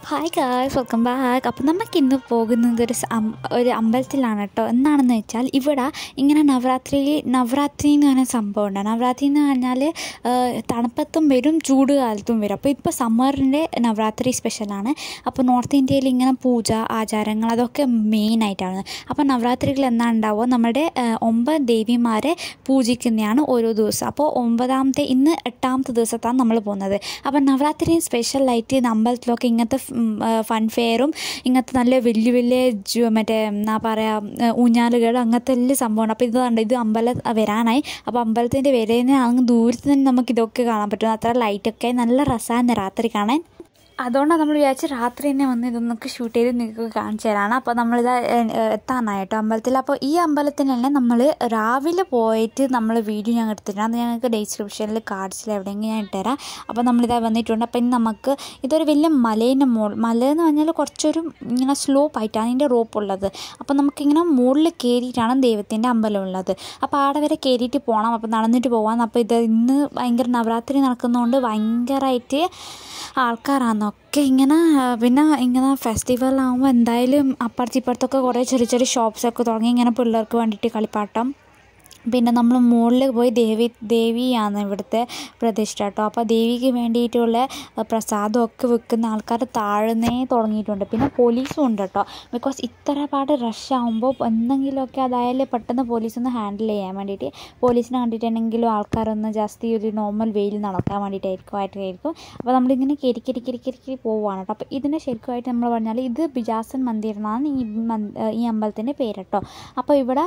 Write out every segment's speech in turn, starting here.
Hi guys welcome back അപ്പം നമുക്ക് ഇന്ന് പോകുന്നത് ഒരു സ- അം- ഒരു അമ്പലത്തിലാണ് കേട്ടോ എന്താണെന്ന് വെച്ചാൽ ഇവിടെ ഇങ്ങനെ നവരാത്രി നവരാത്രി എന്ന് പറഞ്ഞ സംഭവം ഉണ്ട് നവരാത്രി എന്ന് പറഞ്ഞാൽ തണുപ്പത്തും വരും ചൂട് കാലത്തും വരും അപ്പോൾ ഇപ്പോൾ സമ്മറിൻ്റെ നവരാത്രി സ്പെഷ്യലാണ് അപ്പോൾ നോർത്ത് ഇന്ത്യയിൽ ഇങ്ങനെ പൂജ ആചാരങ്ങൾ അതൊക്കെ മെയിനായിട്ടാണ് അപ്പോൾ നവരാത്രികൾ എന്നാ ഉണ്ടാവുക നമ്മുടെ ആ, ഒമ്പത് ദേവിമാരെ പൂജിക്കുന്നതാണ് ഓരോ ദിവസം അപ്പോൾ ഒമ്പതാമത്തെ ഇന്ന് എട്ടാമത്തെ ദിവസത്താണ് നമ്മൾ പോകുന്നത് അപ്പോൾ നവരാത്രി സ്പെഷ്യലായിട്ട് ഇത് അമ്പലത്തിലൊക്കെ ഇങ്ങനത്തെ ഫൺ ഫെയറും ഇങ്ങനത്തെ നല്ല വലിയ വലിയ ജു- മറ്റേ എന്താ പറയുക ഊഞ്ഞാലുകൾ അങ്ങനത്തെ എല്ലാ സംഭവമാണ് അപ്പോൾ ഇത് കണ്ട് ഇത് അമ്പലം വരാനായി അപ്പോൾ അമ്പലത്തിൻ്റെ വിലയിൽ നിന്ന് അങ്ങ് ദൂരത്ത് നിന്ന് നമുക്ക് ഇതൊക്കെ കാണാൻ പറ്റും അത്ര ലൈറ്റൊക്കെ നല്ല രസമാണ് രാത്രി കാണാൻ അതുകൊണ്ടാണ് നമ്മൾ വിചാരിച്ച് രാത്രി തന്നെ വന്ന് ഇതൊന്നൊക്കെ ഷൂട്ട് ചെയ്ത് നിങ്ങൾക്ക് കാണിച്ചു തരാണ് അപ്പോൾ നമ്മളിത് എത്താനായി കേട്ടോ അമ്പലത്തിൽ അപ്പോൾ ഈ അമ്പലത്തിൽ തന്നെ നമ്മൾ രാവിലെ പോയിട്ട് നമ്മൾ വീഡിയോ ഞാൻ എടുത്തിട്ടുണ്ട് അത് ഞങ്ങൾക്ക് ഡിസ്ക്രിപ്ഷനിൽ കാർഡ്സിൽ എവിടെയെങ്കിലും ഞാൻ ഇട്ടുതരാം അപ്പോൾ നമ്മളിതാ വന്നിട്ടുണ്ട് അപ്പോൾ ഇനി നമുക്ക് ഇതൊരു വലിയ മലേൻ്റെ മുകൾ മല എന്ന് പറഞ്ഞാൽ കുറച്ചൊരു ഇങ്ങനെ സ്ലോപ്പ് ആയിട്ടാണ് അതിൻ്റെ റോപ്പ് ഉള്ളത് അപ്പോൾ നമുക്കിങ്ങനെ മുകളിൽ കയറിയിട്ടാണ് ദൈവത്തിൻ്റെ അമ്പലം ഉള്ളത് അപ്പോൾ ആടെ വരെ കയറിയിട്ട് പോകണം അപ്പോൾ നടന്നിട്ട് പോകാം അപ്പോൾ ഇത് ഇന്ന് ഭയങ്കര നവരാത്രി നടക്കുന്നതുകൊണ്ട് ഭയങ്കരമായിട്ട് ആൾക്കാരാണെന്നൊക്കെ ഇങ്ങനെ ആ, പിന്നെ ഇങ്ങനെ ഫെസ്റ്റിവൽ ആകുമ്പോൾ എന്തായാലും അപ്പുറത്ത് ഇപ്പുറത്തൊക്കെ കുറേ ചെറിയ ചെറിയ ഷോപ്സൊക്കെ തുടങ്ങി ഇങ്ങനെ പിള്ളേർക്ക് വേണ്ടിയിട്ട് കളിപ്പാട്ടം പിന്നെ നമ്മൾ മുകളിൽ പോയി ദേവി ദേവിയാണ് ഇവിടുത്തെ പ്രതിഷ്ഠ കേട്ടോ അപ്പോൾ ദേവിക്ക് വേണ്ടിയിട്ടുള്ള അഹ്, പ്രസാദമൊക്കെ വെക്കുന്ന ആൾക്കാർ താഴ്ന്നേ തുടങ്ങിയിട്ടുണ്ട് പിന്നെ പോലീസും ഉണ്ട് കേട്ടോ ബിക്കോസ് ഇത്ര പാട് റഷ് ആകുമ്പോൾ എന്തെങ്കിലുമൊക്കെ അതായത് പെട്ടെന്ന് പോലീസൊന്ന് ഹാൻഡിൽ ചെയ്യാൻ വേണ്ടിയിട്ട് പോലീസിനെ കണ്ടിട്ടുണ്ടെങ്കിലും ആൾക്കാരൊന്ന് ജസ്റ്റ് ഈ ഒരു നോർമൽ വെയിൽ നടക്കാൻ വേണ്ടിയിട്ടായിരിക്കും ആയിട്ടായിരിക്കും അപ്പോൾ നമ്മളിങ്ങനെ കയറി കയറി കയറി കയറി കയറി പോവുകയാണ് കേട്ടോ അപ്പോൾ ഇതിൻ്റെ ശരിക്കുമായിട്ട് നമ്മൾ പറഞ്ഞാൽ ഇത് ബിജാസൻ മന്ദിർ എന്നാണ് ഈ മന്ത് ഈ അമ്പലത്തിൻ്റെ പേര് കേട്ടോ അപ്പോൾ ഇവിടെ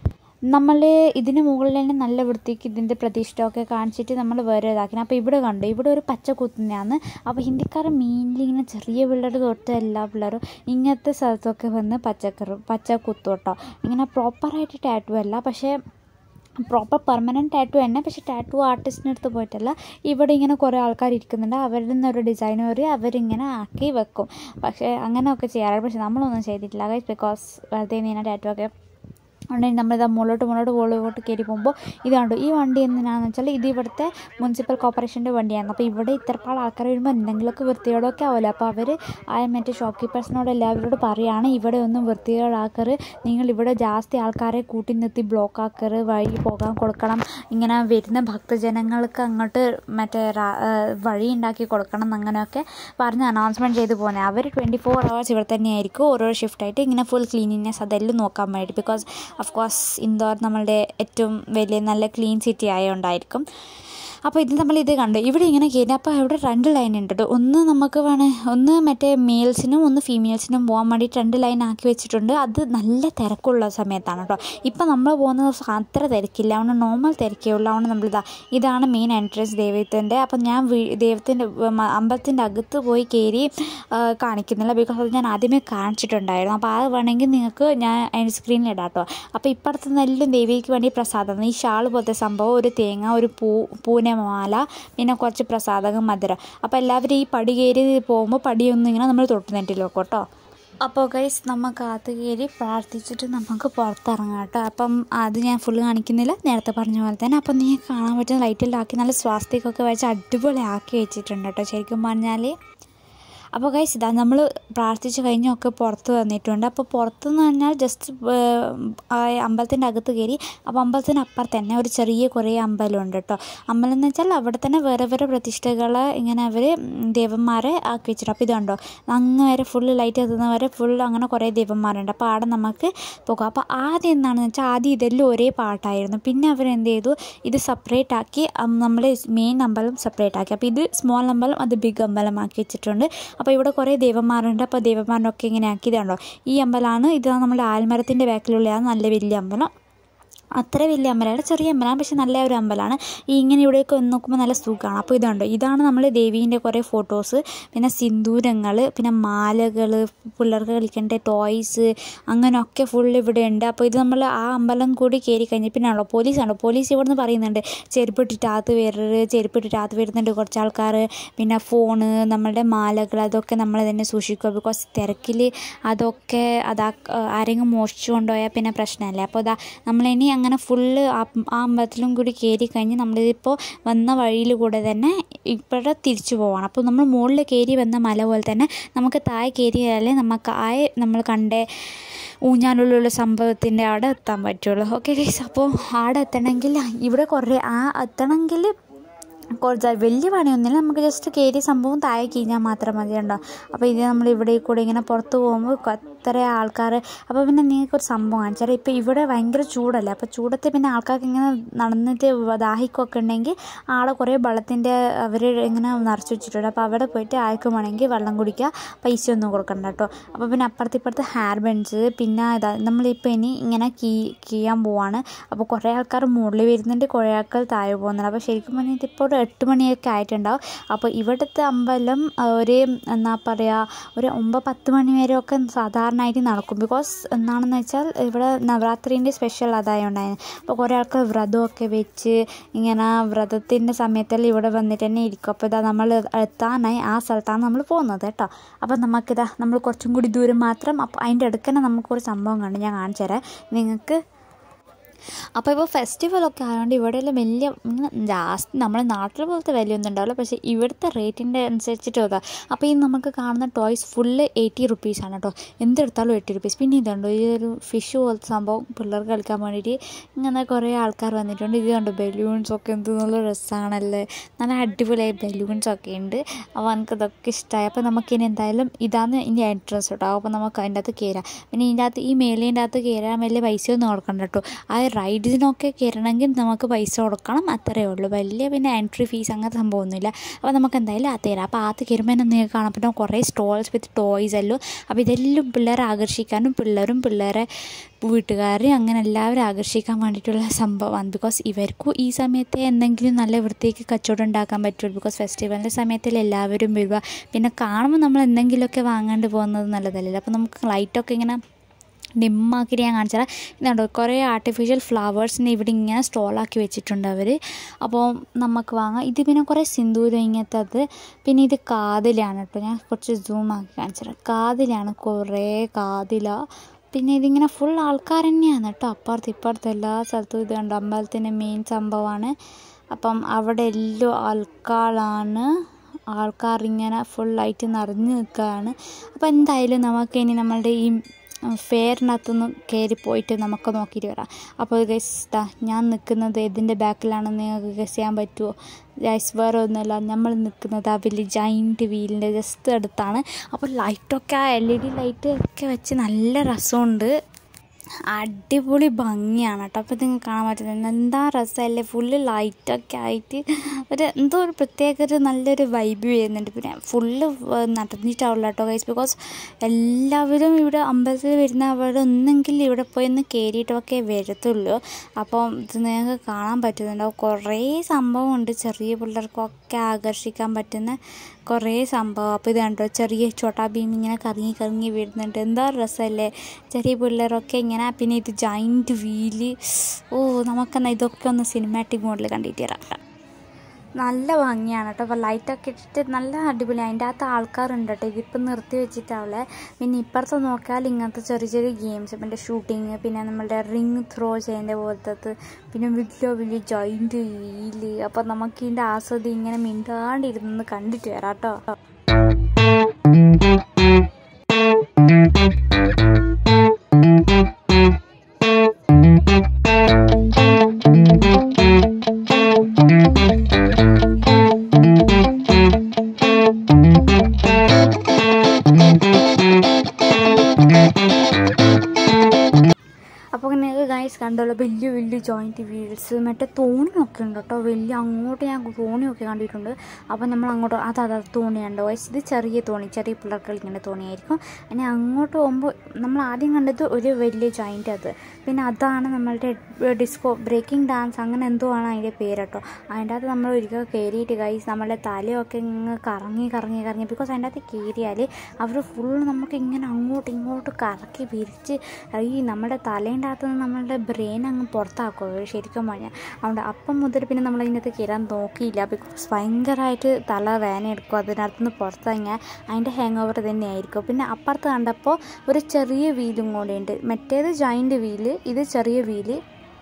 നമ്മൾ ഇതിന് മുകളിൽ തന്നെ നല്ല വൃത്തിക്ക് ഇതിൻ്റെ പ്രതിഷ്ഠയൊക്കെ കാണിച്ചിട്ട് നമ്മൾ വേറെ ഇതാക്കി അപ്പോൾ ഇവിടെ കണ്ടു ഇവിടെ ഒരു പച്ച കുത്തുന്നതാണ് അപ്പോൾ ഹിന്ദിക്കാർ മെയിൻലി ഇങ്ങനെ ചെറിയ പിള്ളേർ തൊട്ട് എല്ലാ പിള്ളേരും ഇങ്ങനത്തെ സ്ഥലത്തൊക്കെ വന്ന് പച്ചക്കറി പച്ച കുത്തു കേട്ടോ ഇങ്ങനെ പ്രോപ്പറായിട്ട് ടാറ്റു അല്ല പക്ഷേ പ്രോപ്പർ പെർമനൻറ്റ് ടാറ്റു തന്നെ പക്ഷേ ടാറ്റു ആർട്ടിസ്റ്റിൻ്റെ അടുത്ത് പോയിട്ടല്ല ഇവിടെ ഇങ്ങനെ കുറേ ആൾക്കാർ ഇരിക്കുന്നുണ്ട് അവരിൽ നിന്ന് ഒരു ഡിസൈനർ അവരിങ്ങനെ ആക്കി വെക്കും പക്ഷേ അങ്ങനെയൊക്കെ ചെയ്യാറുണ്ട് പക്ഷേ നമ്മളൊന്നും ചെയ്തിട്ടില്ല ഗൈസ് ബിക്കോസ് വെറുതെ ഇങ്ങനെ ടാറ്റു ഒക്കെ ഉണ്ടെങ്കിൽ നമ്മളിതാ മുകളിലോട്ട് മുകളിലോട്ട് മുകളിലോട്ട് കയറി പോകുമ്പോൾ ഇതാണ്ട് ഈ വണ്ടി എന്തിനാണെന്ന് വെച്ചാൽ ഇത് ഇവിടുത്തെ മുനിസിപ്പൽ കോർപ്പറേഷൻ്റെ വണ്ടിയാണ് അപ്പോൾ ഇവിടെ ഇത്രപ്പാട് ആൾക്കാർ വരുമ്പോൾ എന്തെങ്കിലുമൊക്കെ വൃത്തികേടൊക്കെ ആവുമല്ലോ അപ്പോൾ അവർ ആ മറ്റേ ഷോപ്പ് കീപ്പേഴ്സിനോട് എല്ലാവരോട് പറയുകയാണ് ഇവിടെ ഒന്നും വൃത്തികേടാക്കറ് നിങ്ങൾ ഇവിടെ ജാസ്തി ആൾക്കാരെ കൂട്ടി നിർത്തി ബ്ലോക്ക് ആക്കറ് വഴി പോകാൻ കൊടുക്കണം ഇങ്ങനെ വരുന്ന ഭക്തജനങ്ങൾക്ക് അങ്ങോട്ട് മറ്റേ റാ- ആ, വഴി ഉണ്ടാക്കി കൊടുക്കണം അങ്ങനെയൊക്കെ പറഞ്ഞ് അനൗൺസ്മെൻറ്റ് ചെയ്ത് പോകുന്നത് അവർ ട്വൻറ്റി ഫോർ അവേഴ്സ് ഇവിടെ തന്നെയായിരിക്കും ഓരോ ഷിഫ്റ്റായിട്ട് ഇങ്ങനെ ഫുൾ ക്ലീനിനെസ് അതെല്ലാം നോക്കാൻ വേണ്ടി ബിക്കോസ് ഓഫ് കോഴ്സ് ഇൻഡോർ നമ്മളുടെ ഏറ്റവും വലിയ നല്ല ക്ലീൻ സിറ്റി ആയതുകൊണ്ടായിരിക്കും അപ്പോൾ ഇത് നമ്മൾ ഇത് കണ്ടു ഇവിടെ ഇങ്ങനെ കയറി അപ്പോൾ ഇവിടെ രണ്ട് ലൈൻ ഉണ്ട് കേട്ടോ ഒന്ന് നമുക്ക് വേണേ ഒന്ന് മറ്റേ മെയിൽസിനും ഒന്ന് ഫീമെയിൽസിനും പോകാൻ വേണ്ടിയിട്ട് രണ്ട് ലൈൻ ആക്കി വെച്ചിട്ടുണ്ട് അത് നല്ല തിരക്കുള്ള സമയത്താണ് കേട്ടോ ഇപ്പം നമ്മൾ പോകുന്ന ദിവസം അത്ര തിരക്കില്ല അതുകൊണ്ട് നോർമൽ തിരക്കേ ഉള്ളൂ അതുകൊണ്ട് നമ്മളിതാ ഇതാണ് മെയിൻ എൻട്രൻസ് ദൈവത്തിൻ്റെ അപ്പം ഞാൻ വീ- ദൈവത്തിൻ്റെ മ- അമ്പലത്തിൻ്റെ അകത്ത് പോയി കയറി ആ, കാണിക്കുന്നില്ല ബിക്കോസ് അത് ഞാൻ ആദ്യമേ കാണിച്ചിട്ടുണ്ടായിരുന്നു അപ്പോൾ അത് വേണമെങ്കിൽ നിങ്ങൾക്ക് ഞാൻ അതിൻ്റെ സ്ക്രീനിൽ ഇടാം കേട്ടോ അപ്പോൾ ഇപ്പുറത്ത് നെല്ലും ദേവിക്ക് വേണ്ടി പ്രസാദം ഈ ഷാൾ പോലത്തെ സംഭവം ഒരു തേങ്ങ ഒരു പൂ പൂനെ മാല പിന്നെ കുറച്ച് പ്രസാദകം മധുരം അപ്പോൾ എല്ലാവരും ഈ പടി കയറി പോകുമ്പോൾ പടിയൊന്നും ഇങ്ങനെ നമ്മൾ തൊട്ട് നെറ്റിൽ കേട്ടോ അപ്പോൾ ഗൈസ് നമുക്ക് അകത്ത് കയറി പ്രാർത്ഥിച്ചിട്ട് നമുക്ക് പുറത്തിറങ്ങാം കേട്ടോ അപ്പം അത് ഞാൻ ഫുള്ള് കാണിക്കുന്നില്ല നേരത്തെ പറഞ്ഞ പോലെ തന്നെ അപ്പം നീ കാണാൻ പറ്റുന്ന ലൈറ്റിലാക്കി നല്ല സ്വാസ്തികൊക്കെ വെച്ച് അടിപൊളി ആക്കി വെച്ചിട്ടുണ്ട് കേട്ടോ ശരിക്കും പറഞ്ഞാൽ അപ്പോൾ ഗൈസ് ഇതാ നമ്മൾ പ്രാർത്ഥിച്ച് കഴിഞ്ഞൊക്കെ പുറത്ത് വന്നിട്ടുണ്ട് അപ്പോൾ പുറത്തെന്ന് പറഞ്ഞാൽ ജസ്റ്റ് അമ്പലത്തിൻ്റെ അകത്ത് കയറി അപ്പോൾ അമ്പലത്തിൻ്റെ അപ്പുറത്ത് തന്നെ ഒരു ചെറിയ കുറേ അമ്പലമുണ്ട് കേട്ടോ അമ്പലം എന്ന് വെച്ചാൽ അവിടെ തന്നെ വേറെ വേറെ പ്രതിഷ്ഠകൾ ഇങ്ങനെ അവർ ദേവന്മാരെ ആക്കി വെച്ചിട്ട് അപ്പോൾ ഇതുണ്ടോ അങ്ങ് വരെ ഫുള്ള് ലൈറ്റ് എത്തുന്നവരെ ഫുൾ അങ്ങനെ കുറേ ദേവന്മാരുണ്ട് അപ്പോൾ അവിടെ നമുക്ക് പോകാം അപ്പോൾ ആദ്യം എന്താണെന്ന് വെച്ചാൽ ആദ്യം ഇതെല്ലാം ഒരേ പാട്ടായിരുന്നു പിന്നെ അവരെന്ത് ചെയ്തു ഇത് സെപ്പറേറ്റ് ആക്കി നമ്മൾ മെയിൻ അമ്പലം സെപ്പറേറ്റ് ആക്കി അപ്പോൾ ഇത് സ്മോൾ അമ്പലം അത് ബിഗ് അമ്പലം ആക്കി വെച്ചിട്ടുണ്ട് അപ്പോൾ ഇവിടെ കുറേ ദേവന്മാരുണ്ട് അപ്പോൾ ദേവന്മാരൊക്കെ ഇങ്ങനെ ആക്കിയതാണോ ഈ അമ്പലമാണ് ഇതാണ് നമ്മുടെ ആൽമരത്തിൻ്റെ ബാക്കിലുള്ളതാണ് നല്ല വലിയ അമ്പലം അത്ര വലിയ അമ്പലമല്ല ചെറിയ അമ്പലമാണ് പക്ഷെ നല്ല ഒരു അമ്പലമാണ് ഈ ഇങ്ങനെ ഇവിടെയൊക്കെ വന്ന് നോക്കുമ്പോൾ നല്ല സുഖമാണ് അപ്പോൾ ഇതുണ്ട് ഇതാണ് നമ്മൾ ദേവീൻ്റെ കുറേ ഫോട്ടോസ് പിന്നെ സിന്ദൂരങ്ങൾ പിന്നെ മാലകൾ പിള്ളേർക്ക് കളിക്കേണ്ട ടോയ്സ് അങ്ങനെയൊക്കെ ഫുൾ ഇവിടെ ഉണ്ട് അപ്പോൾ ഇത് നമ്മൾ ആ അമ്പലം കൂടി കയറി കഴിഞ്ഞ് പിന്നെയാണല്ലോ പോലീസാണല്ലോ പോലീസ് ഇവിടെ നിന്ന് പറയുന്നുണ്ട് ചെരുപ്പിട്ടിട്ട് അകത്ത് വരരുത് ചെരുപ്പിട്ടിട്ട് അകത്ത് വരുന്നുണ്ട് കുറച്ച് ആൾക്കാർ പിന്നെ ഫോണ് നമ്മളുടെ മാലകൾ അതൊക്കെ നമ്മൾ തന്നെ സൂക്ഷിക്കുക ബിക്കോസ് തിരക്കിൽ അതൊക്കെ അതാ ആരെങ്കിലും മോഷ്ടിച്ചു കൊണ്ടുപോയാൽ പിന്നെ പ്രശ്നമല്ലേ അപ്പോൾ ഇതാ നമ്മളിനി അങ്ങനെ ഫുള്ള് ആ ആ അമ്പലത്തിലും കൂടി കയറി കഴിഞ്ഞ് നമ്മളിതിപ്പോൾ വന്ന വഴിയിൽ കൂടെ തന്നെ ഇവിടെ തിരിച്ചു പോവാണ് അപ്പോൾ നമ്മൾ മുകളിൽ കയറി വന്ന മല പോലെ തന്നെ നമുക്ക് താഴെ കയറിയാലേ നമുക്ക് ആ നമ്മൾ കണ്ടേ ഊഞ്ഞാലുള്ളിലുള്ള സംഭവത്തിൻ്റെ അവിടെ എത്താൻ പറ്റുള്ളൂ ഓക്കെ ഗൈസ് അപ്പോൾ അവിടെ എത്തണമെങ്കിൽ ഇവിടെ കുറേ ആ എത്തണമെങ്കിൽ കുറച്ച് വലിയ പണിയൊന്നുമില്ല നമുക്ക് ജസ്റ്റ് കയറിയ സംഭവം താഴെ കഴിഞ്ഞാൽ മാത്രം മതി ഉണ്ടോ അപ്പോൾ ഇത് നമ്മൾ ഇവിടെ കൂടെ ഇങ്ങനെ പുറത്ത് പോകുമ്പോൾ എത്ര ആൾക്കാർ അപ്പോൾ പിന്നെ നിങ്ങൾക്കൊരു സംഭവം കാണിച്ചാൽ ഇപ്പോൾ ഇവിടെ ഭയങ്കര ചൂടല്ലേ അപ്പോൾ ചൂടത്ത് പിന്നെ ആൾക്കാർക്ക് ഇങ്ങനെ നടന്നിട്ട് ദാഹിക്കൊക്കെ ഉണ്ടെങ്കിൽ ആടെ കുറേ വെള്ളത്തിൻ്റെ അവർ ഇങ്ങനെ നിറച്ച് വെച്ചിട്ടുണ്ട് അപ്പോൾ അവിടെ പോയിട്ട് ആർക്കും വേണമെങ്കിൽ വെള്ളം കുടിക്കുക പൈസ ഒന്നും കൊടുക്കണ്ട കേട്ടോ അപ്പോൾ പിന്നെ അപ്പുറത്ത് ഇപ്പുറത്ത് ഹെയർ ബെൻസ് പിന്നെ ഇതാ നമ്മളിപ്പോൾ ഇനി ഇങ്ങനെ കീ കീയാൻ പോവാണ് അപ്പോൾ കുറേ ആൾക്കാർ മുകളിൽ വരുന്നുണ്ട് കുറേ ആൾക്കാർ താഴെ പോകുന്നുണ്ട് അപ്പോൾ ശരിക്കും പറഞ്ഞാൽ ഇതിപ്പോൾ ഒരു എട്ട് മണിയൊക്കെ ആയിട്ടുണ്ടാവും അപ്പോൾ ഇവിടുത്തെ അമ്പലം ഒരു എന്താ പറയുക ഒരു ഒമ്പത് പത്ത് മണി വരെയൊക്കെ സാധാരണയായിട്ട് നടക്കും ബിക്കോസ് എന്താണെന്ന് വെച്ചാൽ ഇവിടെ നവരാത്രീൻ്റെ സ്പെഷ്യൽ അതായോണ്ടായിരുന്നു അപ്പോൾ കുറേ ആൾക്കാർ വ്രതമൊക്കെ വെച്ച് ഇങ്ങനെ വ്രതത്തിൻ്റെ സമയത്തെല്ലാം ഇവിടെ വന്നിട്ട് തന്നെ ഇരിക്കും അപ്പോൾ ഇതാ നമ്മൾ എത്താനായി ആ സ്ഥലത്താണ് നമ്മൾ പോകുന്നത് കേട്ടോ അപ്പോൾ നമുക്കിതാ നമ്മൾ കുറച്ചും കൂടി ദൂരം മാത്രം അപ്പോൾ അതിൻ്റെ അടുക്ക് തന്നെ നമുക്കൊരു സംഭവം കണ്ട് ഞാൻ കാണിച്ചു തരാം നിങ്ങൾക്ക് അപ്പോൾ ഇപ്പോൾ ഫെസ്റ്റിവലൊക്കെ ആയതുകൊണ്ട് ഇവിടെയെല്ലാം വലിയ ജാസ്തി നമ്മുടെ നാട്ടിലെ പോലത്തെ വിലയൊന്നും ഉണ്ടാവില്ല പക്ഷേ ഇവിടുത്തെ റേറ്റിൻ്റെ അനുസരിച്ചിട്ട് നോക്കാം അപ്പോൾ ഈ നമുക്ക് കാണുന്ന ടോയ്സ് ഫുള്ള് എയ്റ്റി റുപ്പീസാണ് കേട്ടോ എന്തെടുത്താലും എയ്റ്റി റുപ്പീസ് പിന്നെ ഇതുണ്ടോ ഈ ഒരു ഫിഷ് പോലത്തെ സംഭവം പിള്ളേർക്ക് കളിക്കാൻ വേണ്ടിയിട്ട് ഇങ്ങനെ കുറേ ആൾക്കാർ വന്നിട്ടുണ്ട് ഇത് കണ്ടോ ബലൂൺസ് ഒക്കെ എന്ത് നല്ല രസമാണല്ലേ നല്ല അടിപൊളിയായ ബലൂൺസ് ഒക്കെ ഉണ്ട് അപ്പോൾ എനിക്ക് ഇതൊക്കെ ഇഷ്ടമായി അപ്പോൾ നമുക്കിനി എന്തായാലും ഇതാണ് ഇനി എൻട്രൻസ് കേട്ടോ അപ്പോൾ നമുക്ക് അതിൻ്റെ അകത്ത് കയറാം പിന്നെ ഇതിൻ്റെ അകത്ത് ഈ മേലേൻ്റെ അകത്ത് കയറാൻ വലിയ പൈസയൊന്നും കൊടുക്കണ്ട കേട്ടോ ആ റൈഡിനൊക്കെ കയറണമെങ്കിൽ നമുക്ക് പൈസ കൊടുക്കണം അത്രയേ ഉള്ളൂ വലിയ പിന്നെ എൻട്രി ഫീസ് അങ്ങനത്തെ സംഭവമൊന്നുമില്ല അപ്പോൾ നമുക്ക് എന്തായാലും അത് തരാം അപ്പോൾ അത് കയറുമ്പോൾ തന്നെ നിങ്ങൾക്ക് കാണാം പിന്നെ കുറേ സ്റ്റോൾസ് വിത്ത് ടോയ്സ് എല്ലാം അപ്പോൾ ഇതെല്ലാം പിള്ളേരെ ആകർഷിക്കാനും പിള്ളേരും പിള്ളേരെ വീട്ടുകാരെയും അങ്ങനെ എല്ലാവരും ആകർഷിക്കാൻ വേണ്ടിയിട്ടുള്ള സംഭവമാണ് ബിക്കോസ് ഇവർക്കും ഈ സമയത്ത് എന്തെങ്കിലും നല്ല വൃത്തിക്ക് കച്ചവടം ഉണ്ടാക്കാൻ പറ്റുള്ളൂ ബിക്കോസ് ഫെസ്റ്റിവലിൻ്റെ സമയത്തിൽ എല്ലാവരും വരിക പിന്നെ കാണുമ്പോൾ നമ്മൾ എന്തെങ്കിലുമൊക്കെ വാങ്ങാണ്ട് പോകുന്നത് നല്ലതല്ലല്ലോ അപ്പോൾ നമുക്ക് ലൈറ്റൊക്കെ ഇങ്ങനെ ഡിമ്മാക്കിയിട്ട് ഞാൻ കാണിച്ചാൽ ഇതുണ്ടോ കുറേ ആർട്ടിഫിഷ്യൽ ഫ്ലവേഴ്സിനെ ഇവിടെ ഇങ്ങനെ സ്റ്റോളാക്കി വെച്ചിട്ടുണ്ട് അവർ അപ്പോൾ നമുക്ക് വാങ്ങാം ഇത് പിന്നെ കുറേ സിന്ദൂരം ഇങ്ങനത്തെ അത് പിന്നെ ഇത് കാതിലാണ് കേട്ടോ ഞാൻ കുറച്ച് സൂം ആക്കി കാണിച്ചു കാതിലാണ് കുറേ കാതില പിന്നെ ഇതിങ്ങനെ ഫുൾ ആൾക്കാർ തന്നെയാണ് കേട്ടോ അപ്പുറത്ത് ഇപ്പുറത്ത് എല്ലാ സ്ഥലത്തും ഇത് കണ്ടോ അമ്പലത്തിൻ്റെ മെയിൻ സംഭവമാണ് അപ്പം അവിടെ എല്ലാം ആൾക്കാരാണ് ആൾക്കാർ ഇങ്ങനെ ഫുള്ളായിട്ട് നിറഞ്ഞു നിൽക്കുകയാണ് അപ്പോൾ എന്തായാലും നമുക്ക് ഇനി നമ്മളുടെ ഈ ഫെയറിനകത്തുനിന്ന് കയറി പോയിട്ട് നമുക്ക് നോക്കിയിട്ട് വരാം അപ്പോൾ ഗൈസ് ദാ ഞാൻ നിൽക്കുന്നത് ഇതിൻ്റെ ബാക്കിലാണെന്ന് നിങ്ങൾക്ക് ഗസ് ചെയ്യാൻ പറ്റുമോ ഗൈസ് വേറെ ഒന്നുമില്ല നമ്മൾ നിൽക്കുന്നത് ആ വലിയ ജൈൻറ്റ് വീലിൻ്റെ ജസ്റ്റ് അടുത്താണ് അപ്പോൾ ലൈറ്റൊക്കെ ആ എൽ ഇ ഡി ലൈറ്റ് ഒക്കെ വെച്ച് നല്ല രസമുണ്ട് അടിപൊളി ഭംഗിയാണ് കേട്ടോ അപ്പോൾ നിങ്ങൾക്ക് കാണാൻ പറ്റുന്നത് എന്താ രസമല്ലേ ഫുള്ള് ലൈറ്റൊക്കെ ആയിട്ട് ഒരു എന്തോ ഒരു പ്രത്യേക ഒരു നല്ലൊരു വൈബ് വരുന്നുണ്ട് പിന്നെ ഫുള്ള് നടന്നിട്ടാവില്ല കേട്ടോ ഗൈസ് ബിക്കോസ് എല്ലാവരും ഇവിടെ അമ്പലത്തിൽ വരുന്ന അവിടെ ഒന്നെങ്കിൽ ഇവിടെ പോയി ഒന്ന് കയറിയിട്ടൊക്കെ വരത്തുള്ളൂ അപ്പം ഇത് നിങ്ങൾക്ക് കാണാൻ പറ്റുന്നുണ്ടാവും കുറേ സംഭവമുണ്ട് ചെറിയ പിള്ളേർക്കൊക്കെ ആകർഷിക്കാൻ പറ്റുന്ന കുറേ സംഭവം അപ്പോൾ ഇത് കണ്ടോ ചെറിയ ചോട്ടാ ഭീം ഇങ്ങനെ കറങ്ങി കറങ്ങി വരുന്നുണ്ട് എന്താ രസമല്ലേ ചെറിയ പിള്ളേരൊക്കെ ഇങ്ങനെ പിന്നെ ഇത് ജൈൻറ്റ് വീല് ഓ നമുക്കെന്നാൽ ഇതൊക്കെ ഒന്ന് സിനിമാറ്റിക് മോഡിൽ കണ്ടിട്ട് തരാം നല്ല ഭംഗിയാണ് കേട്ടോ അപ്പോൾ ലൈറ്റൊക്കെ ഇട്ടിട്ട് നല്ല അടിപൊളി അതിൻ്റെ അകത്ത് ആൾക്കാരുണ്ട് കേട്ടോ ഇതിപ്പോൾ നിർത്തി വെച്ചിട്ടാവുള്ളത് പിന്നെ ഇപ്പുറത്ത് നോക്കിയാൽ ഇങ്ങനത്തെ ചെറിയ ചെറിയ ഗെയിംസ് പിന്നെ ഷൂട്ടിങ് പിന്നെ നമ്മളുടെ റിങ് ത്രോ ചെയ്യുന്ന പോലത്തെ പിന്നെ വലിയ വലിയ ജോയിൻറ്റ് വീല് അപ്പോൾ നമുക്ക് ഇതിൻ്റെ ആസ്വദി ഇങ്ങനെ മിണ്ടാണ്ടിരുന്ന് കണ്ടിട്ട് വരാം കേട്ടോ അപ്പോൾ നിങ്ങൾക്ക് ഗൈസ് കണ്ടല്ലോ വലിയ വലിയ ജോയിൻറ്റ് വീൽസ് മറ്റേ തോണിയൊക്കെ ഉണ്ട് കേട്ടോ വലിയ അങ്ങോട്ട് ഞാൻ തോണിയൊക്കെ കണ്ടിട്ടുണ്ട് അപ്പോൾ നമ്മൾ അങ്ങോട്ട് അത് അത് തോണിയുണ്ട് ഗൈസ് ഇത് ചെറിയ തോണി ചെറിയ പിള്ളേർക്ക് കളിക്കേണ്ട തോണിയായിരിക്കും ഇനി അങ്ങോട്ട് പോകുമ്പോൾ നമ്മൾ ആദ്യം കണ്ടത് ഒരു വലിയ ജോയിൻറ്റ് അത് പിന്നെ അതാണ് നമ്മളുടെ ഡിസ്കോ ബ്രേക്കിംഗ് ഡാൻസ് അങ്ങനെ എന്തോ ആണ് അതിൻ്റെ പേര് കേട്ടോ അതിൻ്റെ അകത്ത് നമ്മൾ ഒരിക്കൽ കയറിയിട്ട് ഗൈസ് നമ്മളുടെ തലയൊക്കെ ഇങ്ങനെ കറങ്ങി കറങ്ങി കറങ്ങി ബിക്കോസ് അതിൻ്റെ അകത്ത് കയറിയാൽ അവർ ഫുൾ നമുക്ക് ഇങ്ങനെ അങ്ങോട്ട് ഇങ്ങോട്ട് കറക്കി വിരിച്ച് ഈ നമ്മുടെ തലേൻ്റെ അകത്ത് നിന്ന് നമ്മളുടെ ബ്രെയിൻ അങ്ങ് പുറത്താക്കും അവർ ശരിക്കും പറഞ്ഞാൽ അതുകൊണ്ട് അപ്പം മുതൽ പിന്നെ നമ്മൾ അതിനകത്ത് കയറാൻ നോക്കിയില്ല ബിക്കോസ് ഭയങ്കരമായിട്ട് തല വേന എടുക്കും അതിനകത്ത് നിന്ന് പുറത്തിറങ്ങിയാൽ അതിൻ്റെ ഹാങ് ഓവർ തന്നെയായിരിക്കും പിന്നെ അപ്പുറത്ത് കണ്ടപ്പോൾ ഒരു ചെറിയ വീലും കൂടെ ഉണ്ട് മറ്റേത് ജോയിൻ്റ് വീല് ഇത് ചെറിയ വീല്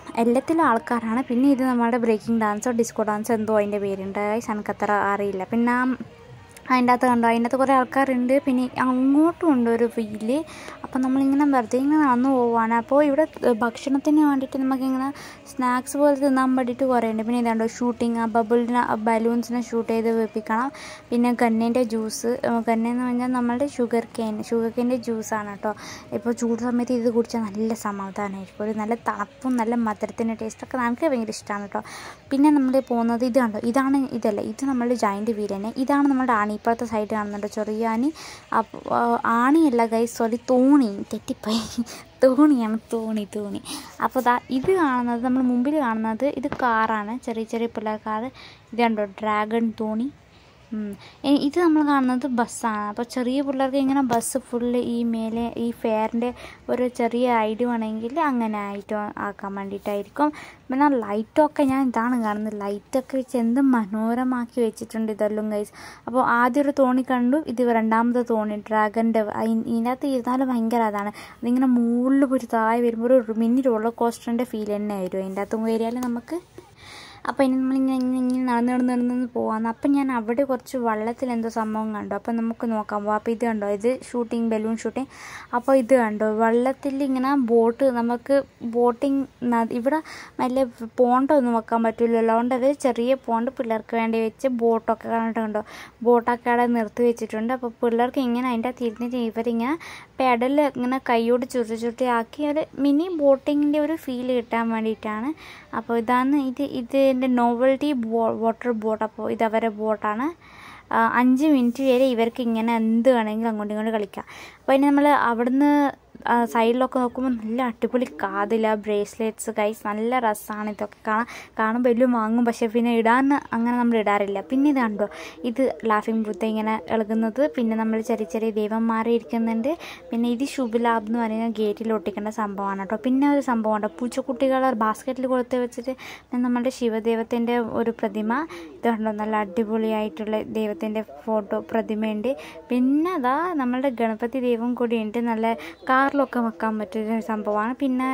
എല്ലാത്തിലും ആൾക്കാരാണ് പിന്നെ ഇത് നമ്മുടെ ബ്രേക്കിംഗ് ഡാൻസോ ഡിസ്കോ ഡാൻസോ എന്തോ അതിൻ്റെ പേരുണ്ട് ഗൈസ് എനിക്കത്ര അറിയില്ല പിന്നെ അതിൻ്റെ അകത്ത് കണ്ടോ അതിൻ്റെ അകത്ത് കുറേ ആൾക്കാരുണ്ട് പിന്നെ അങ്ങോട്ടും ഉണ്ട് ഒരു ഫീല് അപ്പം നമ്മളിങ്ങനെ വെറുതെ ഇങ്ങനെ നടന്നു പോവാണ് അപ്പോൾ ഇവിടെ ഭക്ഷണത്തിന് വേണ്ടിയിട്ട് നമുക്കിങ്ങനെ സ്നാക്സ് പോലെ തിന്നാൻ വേണ്ടിയിട്ട് കുറേ ഉണ്ട് പിന്നെ ഇതാണ്ടോ ഷൂട്ടിങ് ആ ബബിളിനെ ബലൂൺസിനെ ഷൂട്ട് ചെയ്ത് വെപ്പിക്കണം പിന്നെ ഗന്നേൻ്റെ ജ്യൂസ് ഗന്നെന്ന് പറഞ്ഞാൽ നമ്മളുടെ ഷുഗർ കെയിൻ ഷുഗർ കെയിൻ്റെ ജ്യൂസാണ് കേട്ടോ ഇപ്പോൾ ചൂട് സമയത്ത് ഇത് കുടിച്ചാൽ നല്ല സമാധാനമായിരിക്കും ഒരു നല്ല തണുപ്പും നല്ല മധുരത്തിൻ്റെ ടേസ്റ്റൊക്കെ നമുക്ക് ഭയങ്കര ഇഷ്ടമാണ് കേട്ടോ പിന്നെ നമ്മൾ പോകുന്നത് ഇത് കണ്ടോ ഇതാണ് ഇതല്ല ഇത് നമ്മളുടെ ജയൻറ്റ് വീൽ തന്നെ ഇതാണ് നമ്മുടെ ആണി ഇപ്പോഴത്തെ സൈഡ് കാണുന്നുണ്ട് ചെറിയ ആണി അപ്പോൾ ആണിയല്ല ഗൈ സോറി തോണി തെറ്റിപ്പോയി തോണിയാണ് തോണി തോണി അപ്പോൾ ദാ ഇത് കാണുന്നത് നമ്മൾ മുമ്പിൽ കാണുന്നത് ഇത് കാറാണ് ചെറിയ ചെറിയ പിള്ളേർ കാർ ഇത് കണ്ടോ ഡ്രാഗൺ തോണി ഉം. ഇ- ഇത് നമ്മൾ കാണുന്നത് ബസ്സാണ് അപ്പോൾ ചെറിയ പിള്ളേർക്ക് ഇങ്ങനെ ബസ് ഫുള്ള് ഈ മേലെ ഈ ഫെയറിൻ്റെ ഒരു ചെറിയ ഐഡിയ വേണമെങ്കിൽ അങ്ങനെ ആയിട്ട് ആക്കാൻ വേണ്ടിയിട്ടായിരിക്കും പിന്നെ ലൈറ്റൊക്കെ ഞാൻ ഇതാണ് കാണുന്നത് ലൈറ്റൊക്കെ വെച്ച് എന്ത് മനോഹരമാക്കി വെച്ചിട്ടുണ്ട് ഇതെല്ലാം ഗൈസ് അപ്പോൾ ആദ്യം ഒരു തോണി കണ്ടു ഇത് രണ്ടാമത്തെ തോണി ഡ്രാഗൻ്റെ ഇതിനകത്ത് ഇരുന്നാലും ഭയങ്കര അതാണ് അതിങ്ങനെ മുകളിൽ പോയിട്ട് താഴെ വരുമ്പോൾ ഒരു മിനി റോളർ കോസ്റ്ററിൻ്റെ ഫീൽ തന്നെ ആയിരുന്നു അതിൻ്റെ അകത്ത് കയറിയാൽ നമുക്ക് അപ്പോൾ ഇനി നമ്മളിങ്ങനെ ഇങ്ങനെ ഇങ്ങനെ നടന്ന് നടന്ന് നടന്ന് നടന്ന് പോവാന്ന് അപ്പം ഞാൻ അവിടെ കുറച്ച് വള്ളത്തിൽ എന്തോ സംഭവം കണ്ടു അപ്പം നമുക്ക് നോക്കാൻ പോവാം അപ്പോൾ ഇത് കണ്ടോ ഇത് ഷൂട്ടിങ് ബലൂൺ ഷൂട്ടിങ് അപ്പോൾ ഇത് കണ്ടോ വെള്ളത്തിൽ ഇങ്ങനെ ബോട്ട് നമുക്ക് ബോട്ടിങ് ഇവിടെ വലിയ പോണ്ടൊന്നും വെക്കാൻ പറ്റില്ലല്ലോ അതുകൊണ്ട് അത് ചെറിയ പോണ്ട് പിള്ളേർക്ക് വേണ്ടി വെച്ച് ബോട്ടൊക്കെ കണ്ടിട്ട് കണ്ടോ ബോട്ടൊക്കെ അവിടെ നിർത്തി വെച്ചിട്ടുണ്ട് അപ്പോൾ പിള്ളേർക്ക് ഇങ്ങനെ അതിൻ്റെ അകത്ത് ഇരുന്നിട്ട് ഇവരിങ്ങനെ പെഡൽ ഇങ്ങനെ കൈയോട് ചുരുട്ടി ചുരുട്ടി ആക്കി ഒരു മിനി ബോട്ടിങ്ങിൻ്റെ ഒരു ഫീൽ കിട്ടാൻ വേണ്ടിയിട്ടാണ് അപ്പോൾ ഇതാണ് ഇത് ഇതിൻ്റെ നോവൽറ്റി ബോ വാട്ടർ ബോട്ട് അപ്പോൾ ഇത് അവരുടെ ബോട്ടാണ് ആ, അഞ്ച് മിനിറ്റ് വരെ ഇവർക്ക് ഇങ്ങനെ എന്ത് വേണമെങ്കിലും അങ്ങോട്ടും ഇങ്ങോട്ടും കളിക്കാം അപ്പോൾ ഇനി നമ്മൾ അവിടുന്ന് ആ, സൈഡിലൊക്കെ നോക്കുമ്പോൾ നല്ല അടിപൊളി കാതില ബ്രേസ്ലെറ്റ്സ് ഗൈസ് നല്ല രസമാണ് ഇതൊക്കെ കാണാൻ കാണുമ്പോൾ എല്ലാം വാങ്ങും പക്ഷേ പിന്നെ ഇടാൻ അങ്ങനെ നമ്മൾ ഇടാറില്ല പിന്നെ ഇത് കണ്ടോ ഇത് ലാഫിംഗ് ബുദ്ധ ഇങ്ങനെ ഇളകുന്നത് പിന്നെ നമ്മൾ ചെറിയ ചെറിയ ദൈവന്മാരെ ഇരിക്കുന്നുണ്ട് പിന്നെ ഇത് ശുഭലാഭ് എന്ന് പറയുന്ന ഗേറ്റിൽ ഒട്ടിക്കേണ്ട സംഭവമാണ് കേട്ടോ പിന്നെ ഒരു സംഭവമുണ്ട് പൂച്ചക്കുട്ടികളെ ബാസ്ക്കറ്റിൽ കൊടുത്ത് വെച്ചിട്ട് പിന്നെ നമ്മുടെ ശിവദൈവത്തിൻ്റെ ഒരു പ്രതിമ ഇത് കണ്ടോ നല്ല അടിപൊളിയായിട്ടുള്ള ദൈവത്തിൻ്റെ ഫോട്ടോ പ്രതിമയുണ്ട് പിന്നെ അതാ നമ്മളുടെ ഗണപതി ദൈവം കൂടിയുണ്ട് നല്ല കാറിലൊക്കെ വെക്കാൻ പറ്റിയ സംഭവമാണ് പിന്നെ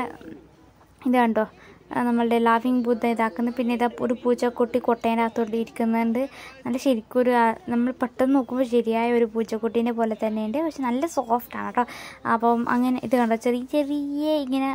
ഇത് കണ്ടോ ആ, നമ്മളുടെ ലാഫിംഗ് ബുദ്ധ ഇതാക്കുന്നത് പിന്നെ ഇതാ ഒരു പൂച്ചക്കുട്ടി കൊട്ടേൻ്റെ അകത്തോട്ട് ഇരിക്കുന്നുണ്ട് നല്ല ശരിക്കും ഒരു ആ, നമ്മൾ പെട്ടെന്ന് നോക്കുമ്പോൾ ശരിയായ ഒരു പൂച്ചക്കുട്ടീനെ പോലെ തന്നെയുണ്ട് പക്ഷെ നല്ല സോഫ്റ്റാണ് കേട്ടോ അപ്പം അങ്ങനെ ഇത് കണ്ടോ ചെറിയ ചെറിയ ഇങ്ങനെ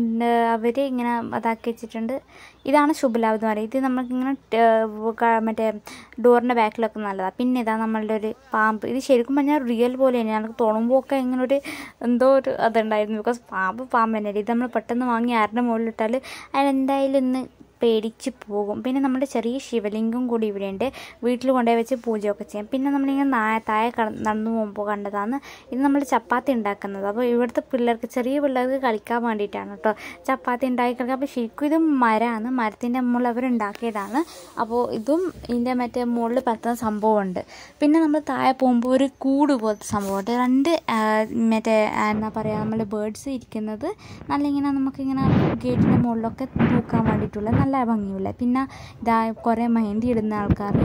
അവർ ഇങ്ങനെ അതാക്കി വെച്ചിട്ടുണ്ട് ഇതാണ് ശുഭലാഭ് എന്ന് പറയുന്നത് ഇത് നമുക്കിങ്ങനെ ടെ- ക- മറ്റേ ഡോറിൻ്റെ ബാക്കിലൊക്കെ നല്ലതാണ് പിന്നെ ഇതാ നമ്മളുടെ ഒരു പാമ്പ് ഇത് ശരിക്കും പറഞ്ഞാൽ റിയൽ പോലെ തന്നെയാണ് നമുക്ക് തുണുമ്പോൾ ഒക്കെ ഇങ്ങനെ ഒരു എന്തോ ഒരു അതുണ്ടായിരുന്നു ബിക്കോസ് പാമ്പ് പാമ്പ് തന്നെയല്ലേ ഇത് നമ്മൾ പെട്ടെന്ന് വാങ്ങി ആരുടെ മുകളിലിട്ടാൽ അതെന്തായാലും ഇന്ന് പേടിച്ച് പോകും പിന്നെ നമ്മുടെ ചെറിയ ശിവലിംഗം കൂടി ഇവിടെയുണ്ട് വീട്ടിൽ കൊണ്ടുപോയി വെച്ച് പൂജയൊക്കെ ചെയ്യാം പിന്നെ നമ്മളിങ്ങനെ നായ താഴെ കട- നടന്നു പോകുമ്പോൾ കണ്ടതാണ് ഇത് നമ്മൾ ചപ്പാത്തി ഉണ്ടാക്കുന്നത് അപ്പോൾ ഇവിടുത്തെ പിള്ളേർക്ക് ചെറിയ പിള്ളേർക്ക് കളിക്കാൻ വേണ്ടിയിട്ടാണ് കേട്ടോ ചപ്പാത്തി ഉണ്ടാക്കി കളിക്കുക അപ്പോൾ ശരിക്കും ഇത് മരമാണ് മരത്തിൻ്റെ മുകളിൽ അവർ ഉണ്ടാക്കിയതാണ് അപ്പോൾ ഇതും ഇതിൻ്റെ മറ്റേ മുകളിൽ പറ്റുന്ന സംഭവമുണ്ട് പിന്നെ നമ്മൾ താഴെ പോകുമ്പോൾ ഒരു കൂട് പോലത്തെ സംഭവമുണ്ട് രണ്ട് ആ, മറ്റേ ആ, എന്താ പറയുക നമ്മൾ ബേഡ്സ് ഇരിക്കുന്നത് നല്ല ഇങ്ങനെ നമുക്കിങ്ങനെ ഗേറ്റിൻ്റെ മുകളിലൊക്കെ തൂക്കാൻ വേണ്ടിയിട്ടുള്ള നല്ല ഭംഗിയുള്ള പിന്നെ ഇതാ കുറേ മെഹന്തി ഇടുന്ന ആൾക്കാർ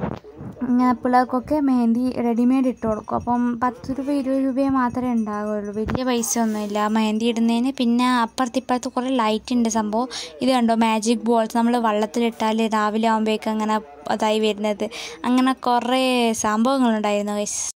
ഇങ്ങനെ പിള്ളേർക്കൊക്കെ മെഹന്തി റെഡിമെയ്ഡ് ഇട്ട് കൊടുക്കും അപ്പം പത്ത് രൂപ ഇരുപത് രൂപയെ മാത്രമേ ഉണ്ടാവുകയുള്ളൂ വലിയ പൈസ ഒന്നുമില്ല മെഹന്തി ഇടുന്നതിന് പിന്നെ അപ്പുറത്ത് ഇപ്പുറത്ത് കുറേ ലൈറ്റ് ഉണ്ട് സംഭവം ഇത് കണ്ടോ മാജിക് ബോൾസ് നമ്മൾ വള്ളത്തിലിട്ടാൽ രാവിലെ ആകുമ്പോഴേക്കും അങ്ങനെ അതായി വരുന്നത് അങ്ങനെ കുറേ സംഭവങ്ങളുണ്ടായിരുന്നു ഗൈസ്